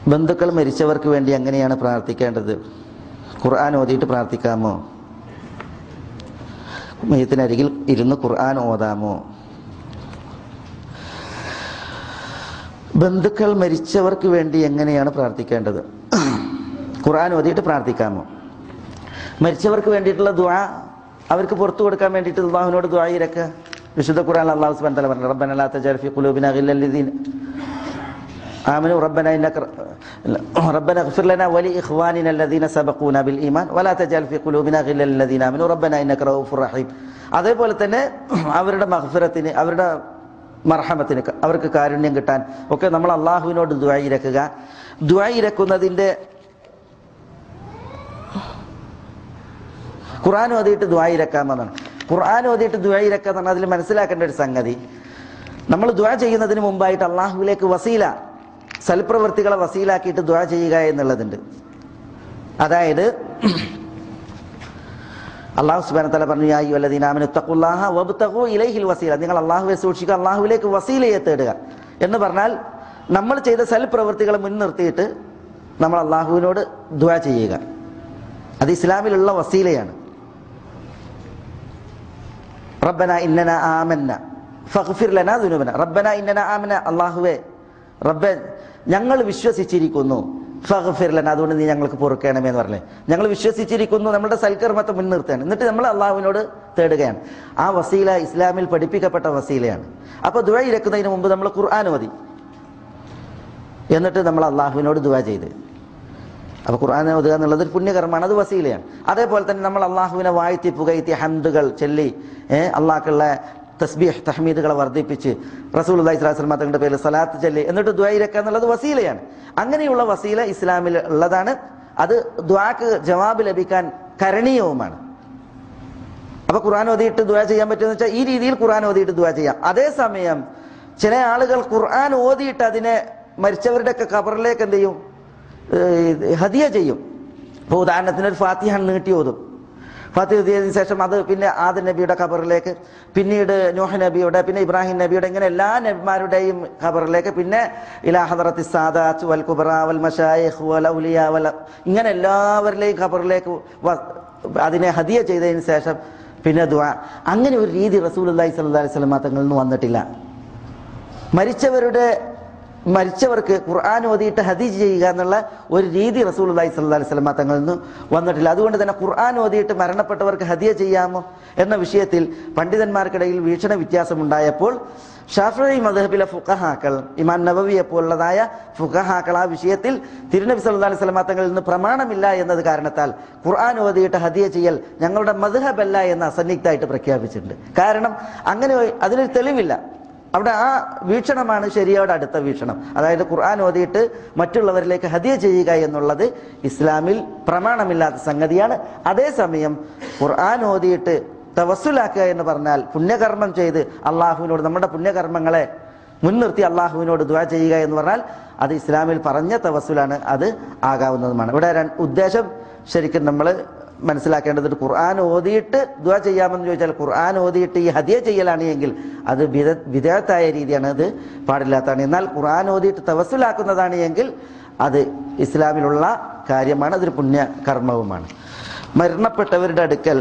ബന്ധുക്കൾ മരിച്ചവർക്ക് വേണ്ടി എങ്ങനെയാണ് പ്രാർത്ഥിക്കേണ്ടത് ഖുർആൻ ഓതിയിട്ട് പ്രാർത്ഥിക്കാമോ മയത്തിനരികിൽ ഇരുന്ന് ഖുർആൻ ഓതാമോ ബന്ധുക്കൾ മരിച്ചവർക്ക് വേണ്ടി എങ്ങനെയാണ് പ്രാർത്ഥിക്കേണ്ടത് ഖുർആൻ ഓതിയിട്ട് പ്രാർത്ഥിക്കാമോ മരിച്ചവർക്ക് വേണ്ടിയിട്ടുള്ള ദുആ അവർക്ക് പുറത്തു കൊടുക്കാൻ വേണ്ടിയിട്ട് അള്ളാഹുവിനോട് ദുആ ഇരക്കുക വിശുദ്ധ ഖുർആൻ അള്ളാഹു സുബ്ഹാനഹു വ തആല പറഞ്ഞു റബ്ബന ലാ തജഅൽ ഫീ ഖുലൂബിനാ ഗില്ലൽ ലദീന آمنوا ربنا إنك ربنا اغفر لنا ولإخواننا الذين سبقونا بالإيمان ولا تجعل في قلوبنا غلا للذين آمنوا ربنا إنك رؤوف رحيم അതേപോലെ തന്നെ അവരുടെ മഹഫിറത്തിന് അവരുടെ മർഹമത്തിന് അവർക്ക് കാരുണ്യം കിട്ടാൻ ഒക്കെ നമ്മൾ അള്ളാഹുവിനോട് ദ്വായിരക്കുക ദ്വായിരക്കുന്നതിൻ്റെ ഖുർആൻ ഓതിയിട്ട് ദ്വായിരക്കാമെന്നാണ് ഖുർആൻ ഓതിയിട്ട് ദ്വായിരക്കുക എന്ന് പറഞ്ഞാൽ അതിൽ മനസ്സിലാക്കേണ്ട ഒരു സംഗതി നമ്മൾ ദ്വാ ചെയ്യുന്നതിന് മുമ്പായിട്ട് അള്ളാഹുവിലേക്ക് വസീല സൽപ്രവൃത്തികളെ വസീലാക്കിയിട്ട് ദ്വാ ചെയ്യുക എന്നുള്ളതുണ്ട് അതായത് അള്ളാഹു സുബാന തല പറഞ്ഞു യാ അയ്യുവല്ലദീനാമനു തഖുല്ലാഹ വബ്തഖു ഇലൈഹിൽ വസീല നിങ്ങൾ അള്ളാഹുവെ സൂക്ഷിക്കുക അള്ളാഹുവിലേക്ക് വസീലയെ തേടുക എന്ന് പറഞ്ഞാൽ നമ്മൾ ചെയ്ത സൽപ്രവൃത്തികളെ മുൻനിർത്തിയിട്ട് നമ്മൾ അള്ളാഹുവിനോട് ദ്വാ ചെയ്യുക അത് ഇസ്ലാമിലുള്ള വസീലയാണ് റബ്ബന ഇന്നന ആമന്ന ഫഗ്ഫിർ ലനാ ദുനൂബന റബ്ബന ഇന്നന ആമന അള്ളാഹുവേ റബ്ബെ ഞങ്ങൾ വിശ്വസിച്ചിരിക്കുന്നു ഫഗ്ഫിർ ലന അതുകൊണ്ട് നീ ഞങ്ങൾക്ക് പൊറുക്കണമേ എന്ന് പറഞ്ഞേ ഞങ്ങൾ വിശ്വസിച്ചിരിക്കുന്നു നമ്മുടെ സൽക്കർമ്മത്തെ മുൻനിർത്തുകയാണ് എന്നിട്ട് നമ്മൾ അള്ളാഹുവിനോട് തേടുകയാണ് ആ വസീല ഇസ്ലാമിൽ പഠിപ്പിക്കപ്പെട്ട വസീലയാണ് അപ്പോൾ ദുഴ ഇരക്കുന്നതിന് മുമ്പ് നമ്മൾ ഖുർആൻ മതി എന്നിട്ട് നമ്മൾ അള്ളാഹുവിനോട് ദുവ ചെയ്ത് അപ്പോൾ ഖുർആൻ ഓതുക എന്നുള്ളത് ഒരു പുണ്യകർമ്മമാണ് അത് വസീലയാണ് അതേപോലെ തന്നെ നമ്മൾ അള്ളാഹുവിനെ വാഴ്ത്തി പുകഴ്ത്തി ഹന്തുകൾ ചൊല്ലി ഏഹ് അള്ളാഹ്ക്കുള്ള തസ്ബീഹ് തഹ്മീദുകളെ വർദ്ധിപ്പിച്ച് റസൂൽ അള്ളഹി സ്വലാസ്ലം തങ്ങളുടെ പേരിൽ സലാത്ത് ചൊല്ലി എന്നിട്ട് ദ്വൈരക്ക എന്നുള്ളത് വസീലയാണ് അങ്ങനെയുള്ള വസീല ഇസ്ലാമിൽ ഉള്ളതാണ് അത് ദ്വാക്ക് ജവാബ് ലഭിക്കാൻ കരണീയവുമാണ് അപ്പൊ ഖുർആൻ ഓതിയിട്ട് ദുആ ചെയ്യാൻ പറ്റുമെന്ന് വെച്ചാൽ ഈ രീതിയിൽ ഖുർആൻ ഓതിയിട്ട് ദുആ ചെയ്യാം അതേസമയം ചില ആളുകൾ ഖുർആൻ ഓതിയിട്ട് അതിനെ മരിച്ചവരുടെ ഒക്കെ കബറിലേക്ക് എന്ത് ചെയ്യും ഏഹ് ഹദിയ ചെയ്യും ഇപ്പോൾ ഉദാഹരണത്തിന് ഒരു ഫാത്തിഹ നീട്ടി ഓതും ഫാത്തിഹ ഓതിയതിനു ശേഷം അത് പിന്നെ ആദ നബിയുടെ ഖബറിലേക്ക് പിന്നീട് നൂഹ് നബിയുടെ പിന്നെ ഇബ്രാഹിം നബിയുടെ ഇങ്ങനെ എല്ലാ നബിമാരുടെയും ഖബറിലേക്ക് പിന്നെ ഇലാ ഹദറത്തി സാദാത്ത് വൽ കുബറ വൽ മഷായിഖ് വൽ ഔലിയ വൽ ഇങ്ങനെ എല്ലാവരിലെയും ഖബറിലേക്ക് വ- അതിനെ ഹദിയ ചെയ്തതിന് ശേഷം പിന്നെ ദുആ അങ്ങനെ ഒരു രീതി റസൂൽ അള്ളഹി സ്വല്ലല്ലാഹി അലൈഹി വസല്ലം തങ്ങളിൽ നിന്ന് വന്നിട്ടില്ല മരിച്ചവരുടെ മരിച്ചവർക്ക് ഖുർആൻ ഓതിയിട്ട് ഹദീജ് ചെയ്യുക എന്നുള്ള ഒരു രീതി റസൂൽ അള്ളഹി സ്വല്ലല്ലാഹി അലൈഹി വസല്ലം തങ്ങളിൽ നിന്ന് വന്നിട്ടില്ല അതുകൊണ്ട് തന്നെ ഖുർആൻ ഓതിയിട്ട് മരണപ്പെട്ടവർക്ക് ഹദിയ ചെയ്യാമോ എന്ന വിഷയത്തിൽ പണ്ഡിതന്മാർക്കിടയിൽ വീക്ഷണ വ്യത്യാസമുണ്ടായപ്പോൾ ഷാഫി മദഹബിലെ ഫുഖഹാക്കൾ ഇമാൻ നബവിയെ പോലുള്ളതായ ഫുഖഹാക്കൾ ആ വിഷയത്തിൽ തിരുനബി സല്ലല്ലാഹി അലൈഹി വസല്ലം തങ്ങളിൽ നിന്ന് പ്രമാണമില്ല എന്നത് കാരണത്താൽ ഖുർആൻ ഓതിയിട്ട് ഹദിയ ചെയ്യൽ ഞങ്ങളുടെ മദ്ഹബല്ല എന്ന് അസന്നിഗ്ധമായിട്ട് പ്രഖ്യാപിച്ചിട്ടുണ്ട് കാരണം അങ്ങനെ അതിനൊരു തെളിവില്ല അവിടെ ആ വീക്ഷണമാണ് ശരിയോട് അടുത്ത വീക്ഷണം അതായത് ഖുർആൻ ഓതിയിട്ട് മറ്റുള്ളവരിലേക്ക് ഹദിയ ചെയ്യുക എന്നുള്ളത് ഇസ്ലാമിൽ പ്രമാണമില്ലാത്ത സംഗതിയാണ് അതേസമയം ഖുർആൻ ഓതിയിട്ട് തവസ്സുലാക്കുക എന്ന് പറഞ്ഞാൽ പുണ്യകർമ്മം ചെയ്ത് അള്ളാഹുവിനോട് നമ്മുടെ പുണ്യകർമ്മങ്ങളെ മുൻനിർത്തി അള്ളാഹുവിനോട് ദുആ ചെയ്യുക എന്ന് പറഞ്ഞാൽ അത് ഇസ്ലാമിൽ പറഞ്ഞ തവസ്സുലാണ് അത് ആകാവുന്നതുമാണ് ഇവിടെ രണ്ട് ഉദ്ദേശം ശരിക്കും നമ്മൾ മനസ്സിലാക്കേണ്ടത് ഖുർആൻ ഓതിയിട്ട് ദുആ ചെയ്യാമെന്ന് ചോദിച്ചാൽ ഖുർആൻ ഓതിയിട്ട് ഈ ഹദിയ ചെയ്യലാണ് എങ്കിൽ അത് വിദ വിദേഹത്തായ രീതിയാണ് അത് പാടില്ലാത്തതാണ് എന്നാൽ ഖുർആൻ ഓതിയിട്ട് തവസ്സുലാക്കുന്നതാണ് എങ്കിൽ അത് ഇസ്ലാമിലുള്ള കാര്യമാണ് അതൊരു പുണ്യ കർമ്മവുമാണ് മരണപ്പെട്ടവരുടെ അടുക്കൽ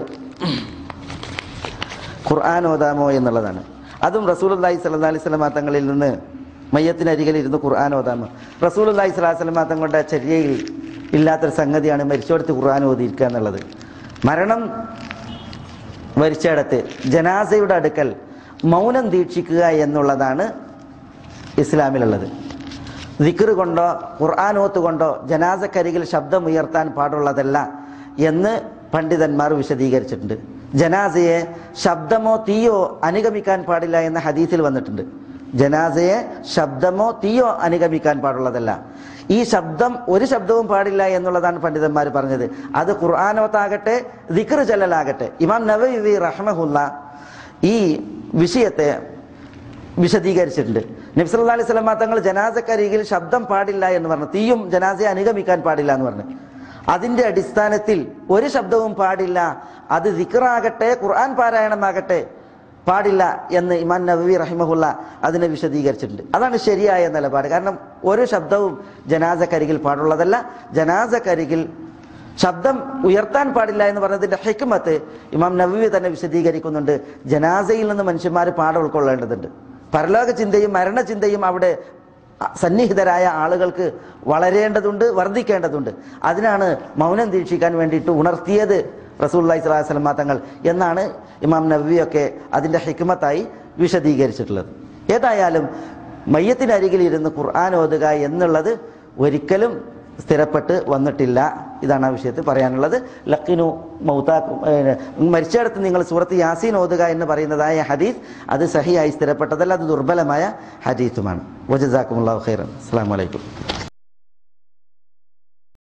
ഖുർആൻ ഓതാമോ എന്നുള്ളതാണ് അതും റസൂൽ അള്ളാഹി സ്വല്ലാ അലൈഹി സ്വലമാ തങ്ങളിൽ നിന്ന് മയ്യത്തിനരികിൽ ഇരുന്ന് ഖുർആൻ ഓതാമോ റസൂൽ അള്ളാഹി സ്വലാഹി സ്വലമാ തങ്ങളുടെ ചര്യയിൽ ഇല്ലാത്തൊരു സംഗതിയാണ് മരിച്ചോടത്ത് ഖുർആൻ ഓതിയിരിക്കുക എന്നുള്ളത് മരണം മരിച്ചിടത്ത് ജനാസയുടെ അടുക്കൽ മൗനം ദീക്ഷിക്കുക എന്നുള്ളതാണ് ഇസ്ലാമിലുള്ളത് ദിക്ർ കൊണ്ടോ ഖുർആൻ ഓത്ത് കൊണ്ടോ ജനാസക്കരികിൽ ശബ്ദമുയർത്താൻ പാടുള്ളതല്ല എന്ന് പണ്ഡിതന്മാർ വിശദീകരിച്ചിട്ടുണ്ട് ജനാസയെ ശബ്ദമോ തീയോ അനുഗമിക്കാൻ പാടില്ല എന്ന ഹദീസിൽ വന്നിട്ടുണ്ട് ജനാസയെ ശബ്ദമോ തീയോ അനുഗമിക്കാൻ പാടുള്ളതല്ല ഈ ശബ്ദം ഒരു ശബ്ദവും പാടില്ല എന്നുള്ളതാണ് പണ്ഡിതന്മാർ പറഞ്ഞത് അത് ഖുർആാനോത്താകട്ടെ ദിക്ർ ചൊല്ലലാകട്ടെ ഇമാം നവവി റഹ്മഹുല്ല ഈ വിഷയത്തെ വിശദീകരിച്ചിട്ടുണ്ട് നബ്സല്ലാ അലൈഹി സ്വലമ തങ്ങൾ ജനാസക്കരികിൽ ശബ്ദം പാടില്ല എന്ന് പറഞ്ഞു തീയും ജനാസയെ അനുഗമിക്കാൻ പാടില്ല എന്ന് പറഞ്ഞു അതിന്റെ അടിസ്ഥാനത്തിൽ ഒരു ശബ്ദവും പാടില്ല അത് ദിക്റാകട്ടെ ഖുർആൻ പാരായണമാകട്ടെ പാടില്ല എന്ന് ഇമാൻ നബവി റഹിമഹുല്ല അതിനെ വിശദീകരിച്ചിട്ടുണ്ട് അതാണ് ശരിയായ നിലപാട് കാരണം ഒരു ശബ്ദവും ജനാസക്കരികിൽ പാടുള്ളതല്ല ജനാസക്കരികിൽ ശബ്ദം ഉയർത്താൻ പാടില്ല എന്ന് പറഞ്ഞതിന്റെ ഹിക്മത്ത് ഇമാം നബവി തന്നെ വിശദീകരിക്കുന്നുണ്ട് ജനാസയിൽ നിന്ന് മനുഷ്യന്മാർ പാഠം ഉൾക്കൊള്ളേണ്ടതുണ്ട് പരലോക ചിന്തയും മരണചിന്തയും അവിടെ സന്നിഹിതരായ ആളുകൾക്ക് വളരേണ്ടതുണ്ട് വർദ്ധിക്കേണ്ടതുണ്ട് അതിനാണ് മൗനം ദീക്ഷിക്കാൻ വേണ്ടിയിട്ട് ഉണർത്തിയത് റസൂല്ലായി സ്വലാഹു വസ്ലമ തങ്ങൾ എന്നാണ് ഇമാം നബിയൊക്കെ അതിൻ്റെ ഹിക്മത്തായി വിശദീകരിച്ചിട്ടുള്ളത് ഏതായാലും മയ്യത്തിനരികിൽ ഇരുന്ന് ഖുർആൻ ഓതുക എന്നുള്ളത് ഒരിക്കലും സ്ഥിരപ്പെട്ട് വന്നിട്ടില്ല ഇതാണ് ആ വിഷയത്തിൽ പറയാനുള്ളത് ലക്കിനു മൗതാക്കും മരിച്ചയിടത്ത് നിങ്ങൾ സൂറത്ത് യാസീൻ ഓതുക എന്ന് പറയുന്നതായ ഹദീസ് അത് സഹിയായി സ്ഥിരപ്പെട്ടതല്ല അത് ദുർബലമായ ഹദീസുമാണ് വജസാക്കുമുള്ള ഖൈറൻ അസ്സാം വലൈക്കും